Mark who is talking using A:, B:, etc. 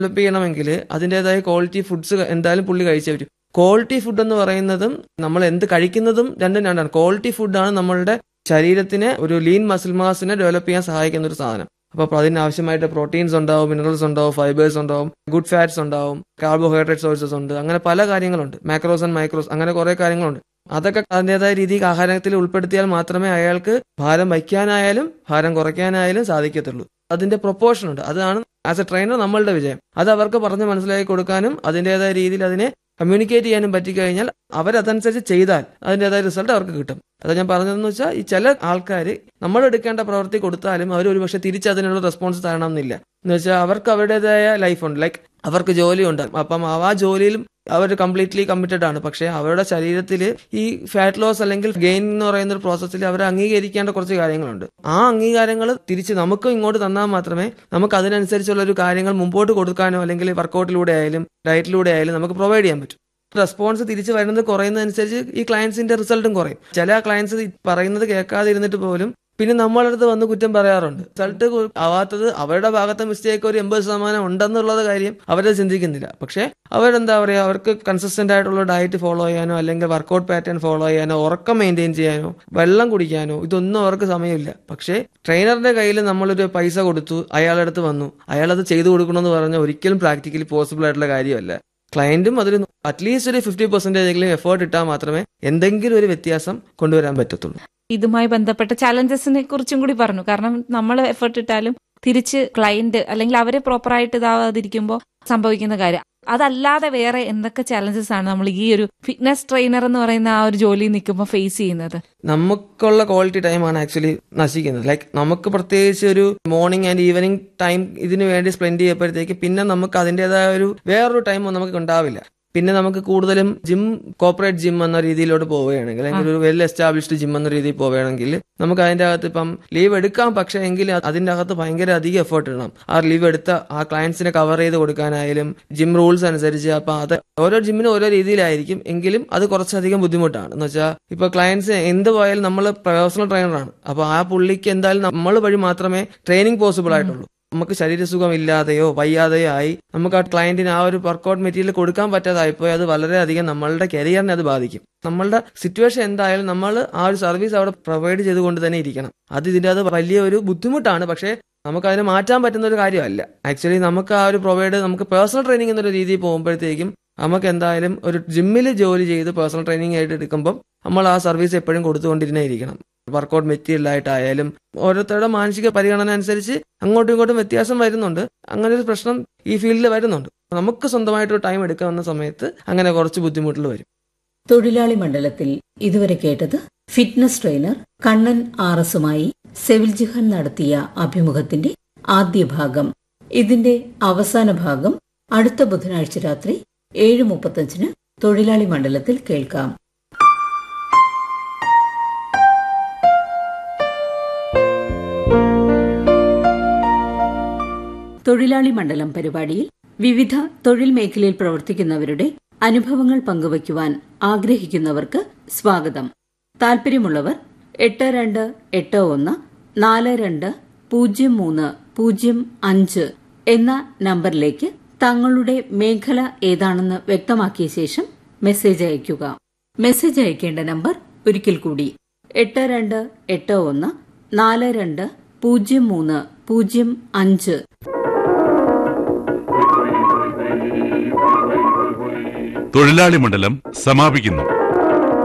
A: develop ചെയ്യണമെങ്കിൽ അതിൻ്റെതായ quality foods എന്തായാലും പുള്ളി കഴിച്ചേ പറ്റും ക്വാളിറ്റി ഫുഡ് എന്ന് പറയുന്നതും നമ്മൾ എന്ത് കഴിക്കുന്നതും രണ്ടും രണ്ടാണ് ക്വാളിറ്റി ഫുഡാണ് നമ്മളുടെ ശരീരത്തിന് ഒരു ലീൻ മസിൽ മാസിനെ ഡെവലപ്പ് ചെയ്യാൻ സഹായിക്കുന്ന ഒരു സാധനം അപ്പോൾ അതിനാവശ്യമായിട്ട് പ്രോട്ടീൻസ് ഉണ്ടാവും മിനറൽസ് ഉണ്ടാവും ഫൈബേഴ്സ് ഉണ്ടാവും ഗുഡ് ഫാറ്റ്സ് ഉണ്ടാവും കാർബോഹൈഡ്രേറ്റ് സോഴ്സസ് ഉണ്ട് അങ്ങനെ പല കാര്യങ്ങളുണ്ട് മാക്രോസ് ആൻഡ് മൈക്രോസ് അങ്ങനെ കുറെ കാര്യങ്ങളുണ്ട് അതൊക്കെ അതിൻ്റെതായ രീതിക്ക് ആഹാരത്തിൽ ഉൾപ്പെടുത്തിയാൽ മാത്രമേ അയാൾക്ക് ഭാരം വയ്ക്കാനായാലും ഭാരം കുറയ്ക്കാനായാലും സാധിക്കത്തുള്ളൂ അതിന്റെ പ്രൊപ്പോർഷൻ ഉണ്ട് അതാണ് ആസ് എ ട്രെയിനർ നമ്മളുടെ വിജയം അത് അവർക്ക് പറഞ്ഞ് മനസ്സിലാക്കി കൊടുക്കാനും അതിൻ്റെതായ രീതിയിൽ അതിനെ കമ്മ്യൂണിക്കേറ്റ് ചെയ്യാനും പറ്റിക്കഴിഞ്ഞാൽ അവരതനുസരിച്ച് ചെയ്താൽ അതിൻ്റെതായ റിസൾട്ട് അവർക്ക് കിട്ടും അത് ഞാൻ പറഞ്ഞതെന്ന് വെച്ചാൽ ഈ ചില ആൾക്കാർ നമ്മൾ എടുക്കേണ്ട പ്രവൃത്തി കൊടുത്താലും അവർ ഒരുപക്ഷെ തിരിച്ച് അതിനുള്ള റെസ്പോൺസ് തരണമെന്നില്ല എന്ന് വെച്ചാൽ അവർക്ക് അവരുടേതായ ലൈഫുണ്ട് ലൈക്ക് അവർക്ക് ജോലിയുണ്ട് അപ്പം ആ ജോലിയിലും അവർ കംപ്ലീറ്റ്ലി കമ്മിറ്റഡ് ആണ് പക്ഷെ അവരുടെ ശരീരത്തിൽ ഈ ഫാറ്റ് ലോസ് അല്ലെങ്കിൽ ഗെയിൻ എന്ന് പറയുന്ന ഒരു പ്രോസസ്സിൽ അവർ അംഗീകരിക്കേണ്ട കുറച്ച് കാര്യങ്ങളുണ്ട് ആ അംഗീകാരങ്ങൾ തിരിച്ച് നമുക്ക് ഇങ്ങോട്ട് തന്നാൽ മാത്രമേ നമുക്ക് അതിനനുസരിച്ചുള്ള ഒരു കാര്യങ്ങൾ മുമ്പോട്ട് കൊടുക്കാനോ അല്ലെങ്കിൽ വർക്കൗട്ടിലൂടെ ആയാലും ഡയറ്റിലൂടെ ആയാലും നമുക്ക് പ്രൊവൈഡ് ചെയ്യാൻ പറ്റും റെസ്പോൺസ് തിരിച്ചു വരുന്നത് കുറയുന്നതനുസരിച്ച് ഈ ക്ലയൻസിന്റെ റിസൾട്ടും കുറയും ചില ക്ലയൻസ് പറയുന്നത് കേൾക്കാതിരുന്നിട്ട് പോലും പിന്നെ നമ്മളടുത്ത് വന്ന് കുറ്റം പറയാറുണ്ട് റിസൾട്ട് ആവാത്തത് അവരുടെ ഭാഗത്തെ മിസ്റ്റേക്ക് ഒരു എൺപത് ശതമാനം ഉണ്ടെന്നുള്ളത് കാര്യം അവരത് ചിന്തിക്കുന്നില്ല പക്ഷേ അവരെന്താ പറയുക അവർക്ക് കൺസിസ്റ്റന്റ് ആയിട്ടുള്ള ഡയറ്റ് ഫോളോ ചെയ്യാനോ അല്ലെങ്കിൽ വർക്കൗട്ട് പാറ്റേൺ ഫോളോ ചെയ്യാനോ ഉറക്കം മെയിൻറ്റെയിൻ ചെയ്യാനോ വെള്ളം കുടിക്കാനോ ഇതൊന്നും അവർക്ക് സമയമില്ല പക്ഷേ ട്രെയിനറിന്റെ കയ്യിൽ നമ്മളൊരു പൈസ കൊടുത്തു അയാളുടെ അടുത്ത് വന്നു അയാളത് ചെയ്തു കൊടുക്കണമെന്ന് പറഞ്ഞാൽ ഒരിക്കലും പ്രാക്ടിക്കലി പോസിബിൾ ആയിട്ടുള്ള കാര്യമല്ല ക്ലയന്റും അതിൽ അറ്റ്ലീസ്റ്റ് ഒരു ഫിഫ്റ്റി പെർസെന്റേജെങ്കിലും എഫേർട്ട് ഇട്ടാൽ മാത്രമേ എന്തെങ്കിലും ഒരു വ്യത്യാസം കൊണ്ടുവരാൻ പറ്റത്തുള്ളൂ
B: ഇതുമായി ബന്ധപ്പെട്ട ചാലഞ്ചസിനെ കുറിച്ചും കൂടി പറഞ്ഞു കാരണം നമ്മൾ എഫേർട്ട് ഇട്ടാലും തിരിച്ച് ക്ലയന്റ് അല്ലെങ്കിൽ അവരെ പ്രോപ്പറായിട്ട് ഇതാവാതിരിക്കുമ്പോൾ സംഭവിക്കുന്ന കാര്യം അതല്ലാതെ വേറെ എന്തൊക്കെ ചാലഞ്ചസ് ആണ് നമ്മൾ ഈ ഒരു ഫിറ്റ്നസ് ട്രെയിനർ എന്ന് പറയുന്ന ആ ഒരു ജോലി നിൽക്കുമ്പോൾ ഫേസ് ചെയ്യുന്നത്
A: നമുക്കുള്ള ക്വാളിറ്റി ടൈമാണ് ആക്ച്വലി നശിക്കുന്നത് ലൈക്ക് നമുക്ക് പ്രത്യേകിച്ച് ഒരു മോർണിംഗ് ആൻഡ് ഈവനിങ് ടൈം ഇതിനു വേണ്ടി സ്പെൻഡ് ചെയ്യപ്പോഴത്തേക്ക് പിന്നെ നമുക്ക് അതിൻ്റെതായ ഒരു വേറൊരു ടൈം നമുക്ക് ഉണ്ടാവില്ല പിന്നെ നമുക്ക് കൂടുതലും ജിം കോപ്പറേറ്റ് ജിം എന്ന രീതിയിലോട്ട് പോവുകയാണെങ്കിൽ അല്ലെങ്കിൽ ഒരു വെൽ എസ്റ്റാബ്ലിഷ്ഡ് ജിം എന്ന രീതിയിൽ പോവുകയാണെങ്കിൽ നമുക്ക് അതിന്റെ അകത്ത് ഇപ്പം ലീവ് എടുക്കാം പക്ഷെ എങ്കിൽ അതിന്റെ അകത്ത് ഭയങ്കര അധികം എഫേർട്ട് ഇടണം ആ ലീവ് എടുത്ത ആ ക്ലയൻസിനെ കവർ ചെയ്ത് കൊടുക്കാനായാലും ജിം റൂൾസ് അനുസരിച്ച് അപ്പൊ അത് ഓരോ ജിമ്മിനും ഓരോ രീതിയിലായിരിക്കും എങ്കിലും അത് കുറച്ചധികം ബുദ്ധിമുട്ടാണ് എന്ന് വെച്ചാൽ ഇപ്പൊ ക്ലയൻസ് എന്ത് പോയാലും നമ്മൾ പേഴ്സണൽ ട്രെയിനറാണ് അപ്പൊ ആ പുള്ളിക്ക് എന്തായാലും നമ്മൾ വഴി മാത്രമേ ട്രെയിനിങ് പോസിബിൾ ആയിട്ടുള്ളൂ നമുക്ക് ശരീരസുഖം ഇല്ലാതെയോ വയ്യാതെയോ ആയി നമുക്ക് ആ ക്ലയന്റിന് ആ ഒരു വർക്കൗട്ട് മെറ്റീരിയൽ കൊടുക്കാൻ പറ്റാതായിപ്പോയി അത് വളരെയധികം നമ്മളുടെ കരിയറിനെ അത് ബാധിക്കും നമ്മളുടെ സിറ്റുവേഷൻ എന്തായാലും നമ്മൾ ആ ഒരു സർവീസ് അവിടെ പ്രൊവൈഡ് ചെയ്തുകൊണ്ട് തന്നെ ഇരിക്കണം അത് ഇതിന്റെ അത് വലിയ ഒരു ബുദ്ധിമുട്ടാണ് പക്ഷേ നമുക്ക് അതിനെ മാറ്റാൻ പറ്റുന്ന ഒരു കാര്യമല്ല ആക്ച്വലി നമുക്ക് ആ ഒരു പ്രൊവൈഡ് നമുക്ക് പേഴ്സണൽ ട്രെയിനിങ് എന്നൊരു രീതിയിൽ പോകുമ്പോഴത്തേക്കും നമുക്ക് എന്തായാലും ഒരു ജിമ്മിൽ ജോലി ചെയ്ത് പേഴ്സണൽ ട്രെയിനിങ് ആയിട്ട് എടുക്കുമ്പോൾ നമ്മൾ ആ സർവീസ് എപ്പോഴും കൊടുത്തുകൊണ്ടിരുന്നേ ഇരിക്കണം വർക്കൗട്ട് മെറ്റീരിയൽ ആയിട്ടായാലും ഓരോരുത്തരുടെ മാനസിക പരിഗണന അനുസരിച്ച് അങ്ങോട്ടും ഇങ്ങോട്ടും വ്യത്യാസം വരുന്നുണ്ട് അങ്ങനെ ഒരു പ്രശ്നം ഈ ഫീൽഡിൽ വരുന്നുണ്ട് നമുക്ക് സ്വന്തമായിട്ട് ഒരു ടൈം എടുക്കാവുന്ന സമയത്ത് അങ്ങനെ കുറച്ച് ബുദ്ധിമുട്ടുകൾ വരും
C: തൊഴിലാളി മണ്ഡലത്തിൽ ഇതുവരെ കേട്ടത് ഫിറ്റ്നസ് ട്രെയിനർ കണ്ണൻ ആർ എസുമായി സെവിൽ ജിഹാൻ നടത്തിയ അഭിമുഖത്തിന്റെ ആദ്യ ഭാഗം ഇതിന്റെ അവസാന ഭാഗം അടുത്ത ബുധനാഴ്ച രാത്രി ഏഴ് മുപ്പത്തഞ്ചിന് തൊഴിലാളി മണ്ഡലത്തിൽ കേൾക്കാം തൊഴിലാളി മണ്ഡലം പരിപാടിയിൽ വിവിധ തൊഴിൽ മേഖലയിൽ പ്രവർത്തിക്കുന്നവരുടെ അനുഭവങ്ങൾ പങ്കുവയ്ക്കുവാൻ ആഗ്രഹിക്കുന്നവർക്ക് സ്വാഗതം താൽപര്യമുള്ളവർ എട്ട് രണ്ട് എട്ട് ഒന്ന് നാല് രണ്ട് പൂജ്യം മൂന്ന് പൂജ്യം അഞ്ച് എന്ന നമ്പറിലേക്ക് തങ്ങളുടെ മേഖല ഏതാണെന്ന് വ്യക്തമാക്കിയ ശേഷം മെസ്സേജ് അയയ്ക്കുക മെസ്സേജ് അയക്കേണ്ട നമ്പർ ഒരിക്കൽ കൂടി എട്ട് രണ്ട് എട്ട് ഒന്ന് നാല് രണ്ട് പൂജ്യം മൂന്ന് പൂജ്യം അഞ്ച്
D: തൊഴിലാളി മണ്ഡലം സമാപിക്കുന്നു